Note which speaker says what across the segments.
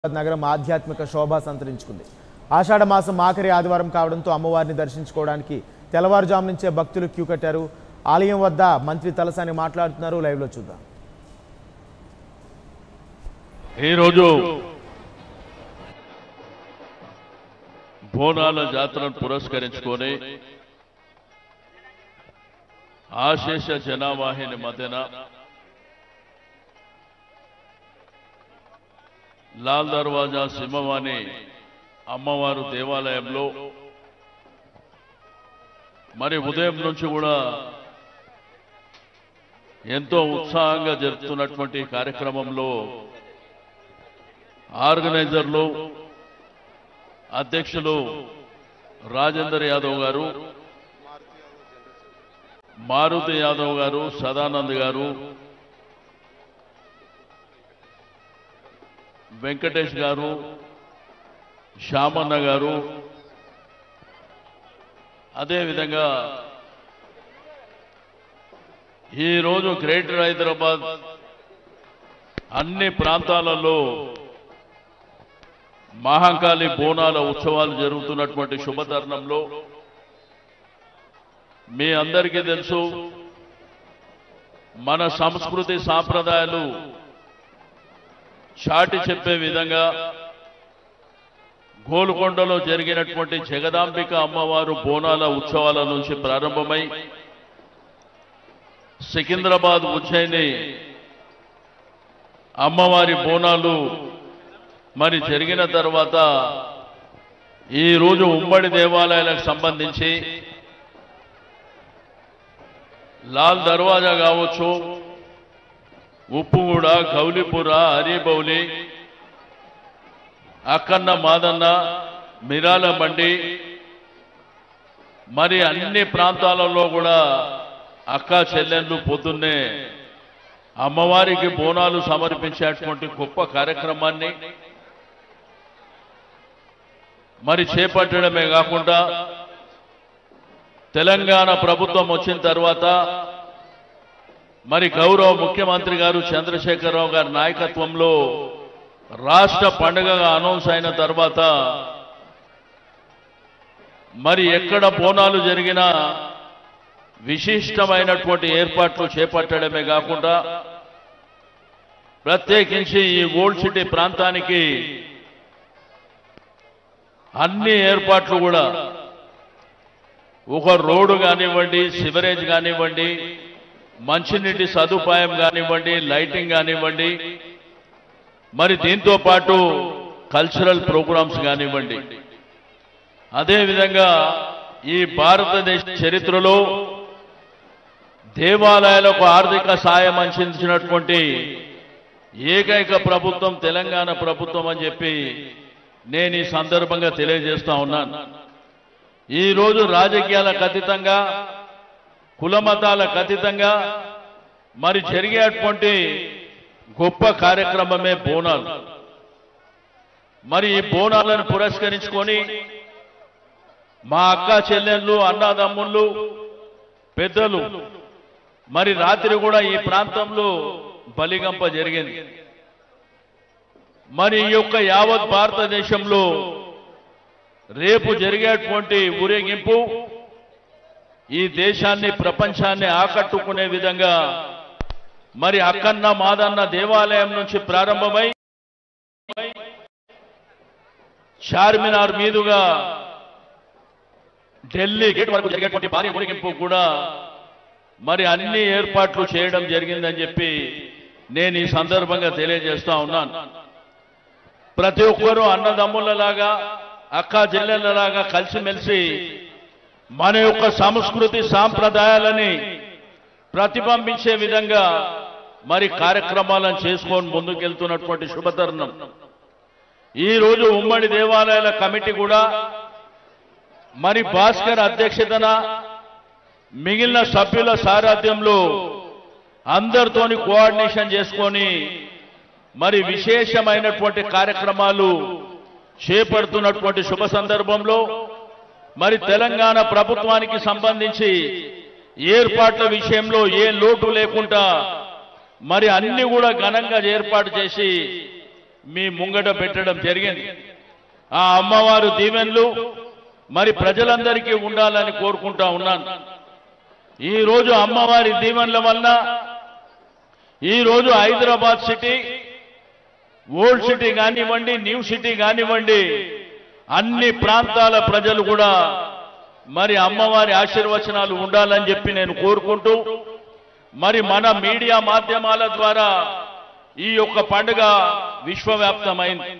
Speaker 1: నగరం ఆధ్యాత్మిక శోభ సంతరించుకుంది ఆషాఢ మాసం ఆఖరి ఆదివారం కావడంతో అమ్మవారిని దర్శించుకోవడానికి తెల్లవారుజాము నుంచే భక్తులు క్యూ కట్టారు ఆలయం వద్ద మంత్రి తలసాని మాట్లాడుతున్నారు లైవ్లో చూద్దాం
Speaker 2: ఈరోజు బోనాల జాతరను పురస్కరించుకొని ఆశేష జనావాహిని మధ్యన లాల్ దర్వాజా సింహవాణి అమ్మవారు దేవాలయంలో మరి ఉదయం నుంచి కూడా ఎంతో ఉత్సాహంగా జరుపుతున్నటువంటి ఈ కార్యక్రమంలో ఆర్గనైజర్లు అధ్యక్షులు రాజేందర్ యాదవ్ గారు మారుతి యాదవ్ గారు సదానంద్ గారు వెంకటేష్ గారు శ్యామన్న గారు అదేవిధంగా ఈరోజు గ్రేటర్ హైదరాబాద్ అన్ని ప్రాంతాలలో మహాకాళి బోనాల ఉత్సవాలు జరుగుతున్నటువంటి శుభతరుణంలో మీ అందరికీ తెలుసు మన సంస్కృతి సాంప్రదాయాలు చాటి చెప్పే విధంగా గోల్కొండలో జరిగినటువంటి జగదాంబిక అమ్మవారు బోనాల ఉత్సవాల నుంచి ప్రారంభమై సికింద్రాబాద్ ఉజ్జయిని అమ్మవారి బోనాలు మరి జరిగిన తర్వాత ఈ రోజు ఉమ్మడి దేవాలయాలకు సంబంధించి లాల్ దర్వాజా కావచ్చు ఉప్పుగూడ గౌలిపుర హరిబౌలి అక్కన్న మాదన్న మిరాల బండి మరి అన్ని ప్రాంతాలలో కూడా అక్క చెల్లెళ్ళు పొద్దున్నే అమ్మవారికి బోనాలు సమర్పించేటువంటి గొప్ప కార్యక్రమాన్ని మరి చేపట్టడమే కాకుండా తెలంగాణ ప్రభుత్వం వచ్చిన తర్వాత మరి గౌరవ ముఖ్యమంత్రి గారు చంద్రశేఖరరావు గారి నాయకత్వంలో రాష్ట్ర పండుగగా అనౌన్స్ అయిన తర్వాత మరి ఎక్కడ బోనాలు జరిగినా విశిష్టమైనటువంటి ఏర్పాట్లు చేపట్టడమే కాకుండా ప్రత్యేకించి ఈ ఓల్డ్ సిటీ ప్రాంతానికి అన్ని ఏర్పాట్లు కూడా ఒక రోడ్డు కానివ్వండి సివరేజ్ కానివ్వండి మంచినీటి సదుపాయం కానివ్వండి లైటింగ్ కానివ్వండి మరి దీంతో పాటు కల్చరల్ ప్రోగ్రామ్స్ కానివ్వండి అదేవిధంగా ఈ భారతదేశ చరిత్రలో దేవాలయాలకు ఆర్థిక సాయం అందించినటువంటి ఏకైక ప్రభుత్వం తెలంగాణ ప్రభుత్వం అని చెప్పి నేను ఈ సందర్భంగా తెలియజేస్తా ఉన్నాను ఈ రోజు రాజకీయాలకు అతీతంగా కులమతాలకు అతీతంగా మరి జరిగేటువంటి గొప్ప కార్యక్రమమే బోనాలు మరి ఈ బోనాలను పురస్కరించుకొని మా అక్క చెల్లెళ్ళు అన్నదమ్ముళ్ళు పెద్దలు మరి రాత్రి కూడా ఈ ప్రాంతంలో బలిగంప జరిగింది మరి ఈ యొక్క యావత్ భారతదేశంలో రేపు జరిగేటువంటి ఊరేగింపు ఈ దేశాన్ని ప్రపంచాన్ని ఆకట్టుకునే విధంగా మరి అక్కన్న మాదన్న దేవాలయం నుంచి ప్రారంభమై చార్మినార్ మీదుగా ఢిల్లీ గేట్ వరకు జరిగేటువంటి భారీ ఊరేగింపు కూడా మరి అన్ని ఏర్పాట్లు చేయడం జరిగిందని చెప్పి నేను ఈ సందర్భంగా తెలియజేస్తా ఉన్నాను ప్రతి ఒక్కరూ అన్నదమ్ములలాగా అక్క చెల్లెళ్ళలాగా కలిసిమెలిసి మన యొక్క సంస్కృతి సాంప్రదాయాలని ప్రతిబింబించే విధంగా మరి కార్యక్రమాలను చేసుకొని ముందుకెళ్తున్నటువంటి శుభతరుణం ఈ రోజు ఉమ్మడి దేవాలయాల కమిటీ కూడా మరి భాస్కర్ అధ్యక్షతన మిగిలిన సభ్యుల సారథ్యంలో అందరితోని కోఆర్డినేషన్ చేసుకొని మరి విశేషమైనటువంటి కార్యక్రమాలు చేపడుతున్నటువంటి శుభ సందర్భంలో మరి తెలంగాణ ప్రభుత్వానికి సంబంధించి ఏర్పాట్ల విషయంలో ఏ లోటు లేకుండా మరి అన్ని కూడా ఘనంగా ఏర్పాటు చేసి మీ ముంగట పెట్టడం జరిగింది ఆ అమ్మవారు దీవెనలు మరి ప్రజలందరికీ ఉండాలని కోరుకుంటా ఉన్నాను ఈ రోజు అమ్మవారి దీవెనల వలన ఈ రోజు హైదరాబాద్ సిటీ ఓల్డ్ సిటీ కానివ్వండి న్యూ సిటీ కానివ్వండి అన్ని ప్రాంతాల ప్రజలు కూడా మరి అమ్మవారి ఆశీర్వచనాలు ఉండాలని చెప్పి నేను కోరుకుంటూ మరి మన మీడియా మాధ్యమాల ద్వారా ఈ యొక్క పండుగ విశ్వవ్యాప్తమైంది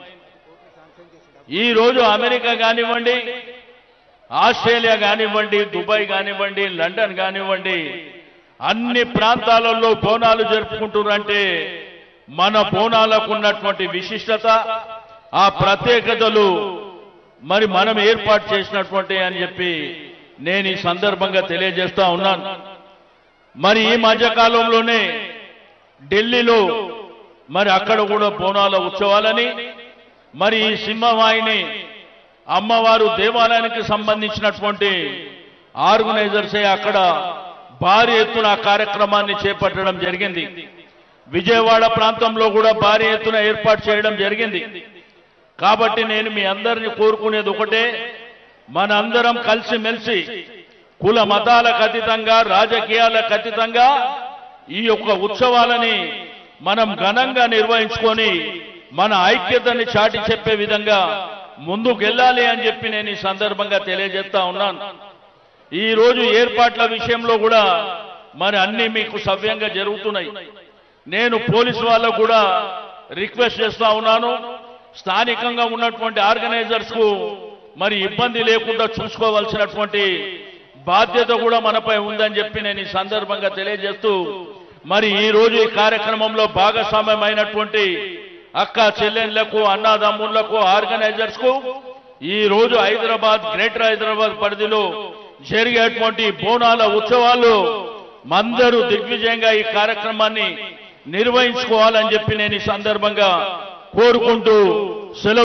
Speaker 2: ఈ రోజు అమెరికా కానివ్వండి ఆస్ట్రేలియా కానివ్వండి దుబాయ్ కానివ్వండి లండన్ కానివ్వండి అన్ని ప్రాంతాలలో బోనాలు జరుపుకుంటున్నారంటే మన బోనాలకు ఉన్నటువంటి విశిష్టత ఆ ప్రత్యేకతలు మరి మనం ఏర్పాటు చేసినటువంటి అని చెప్పి నేను ఈ సందర్భంగా తెలియజేస్తా ఉన్నాను మరి ఈ మధ్య కాలంలోనే ఢిల్లీలో మరి అక్కడ కూడా బోనాల ఉత్సవాలని మరి ఈ సింహవాహిని అమ్మవారు దేవాలయానికి సంబంధించినటువంటి ఆర్గనైజర్సే అక్కడ భారీ ఎత్తున ఆ కార్యక్రమాన్ని చేపట్టడం జరిగింది విజయవాడ ప్రాంతంలో కూడా భారీ ఎత్తున ఏర్పాటు చేయడం జరిగింది కాబట్టి నేను మీ అందరిని కోరుకునేది ఒకటే మనందరం కలిసిమెలిసి కుల మతాలకు అతీతంగా రాజకీయాలకు అతీతంగా ఈ యొక్క ఉత్సవాలని మనం ఘనంగా నిర్వహించుకొని మన ఐక్యతని చాటి చెప్పే విధంగా ముందుకెళ్ళాలి అని చెప్పి నేను ఈ సందర్భంగా తెలియజేస్తా ఉన్నాను ఈ రోజు ఏర్పాట్ల విషయంలో కూడా మరి అన్ని మీకు సవ్యంగా జరుగుతున్నాయి నేను పోలీసు వాళ్ళకు కూడా రిక్వెస్ట్ చేస్తా ఉన్నాను స్థానికంగా ఉన్నటువంటి ఆర్గనైజర్స్ కు మరి ఇబ్బంది లేకుండా చూసుకోవాల్సినటువంటి బాధ్యత కూడా మనపై ఉందని చెప్పి నేను ఈ సందర్భంగా తెలియజేస్తూ మరి ఈ రోజు ఈ కార్యక్రమంలో భాగస్వామ్యమైనటువంటి అక్క చెల్లెళ్లకు అన్నాదమ్ముళ్లకు ఆర్గనైజర్స్ కు ఈ రోజు హైదరాబాద్ గ్రేటర్ హైదరాబాద్ పరిధిలో జరిగేటువంటి బోనాల ఉత్సవాలు అందరూ దిగ్విజయంగా ఈ కార్యక్రమాన్ని నిర్వహించుకోవాలని చెప్పి నేను ఈ సందర్భంగా కోరుకుంటూ సెలవు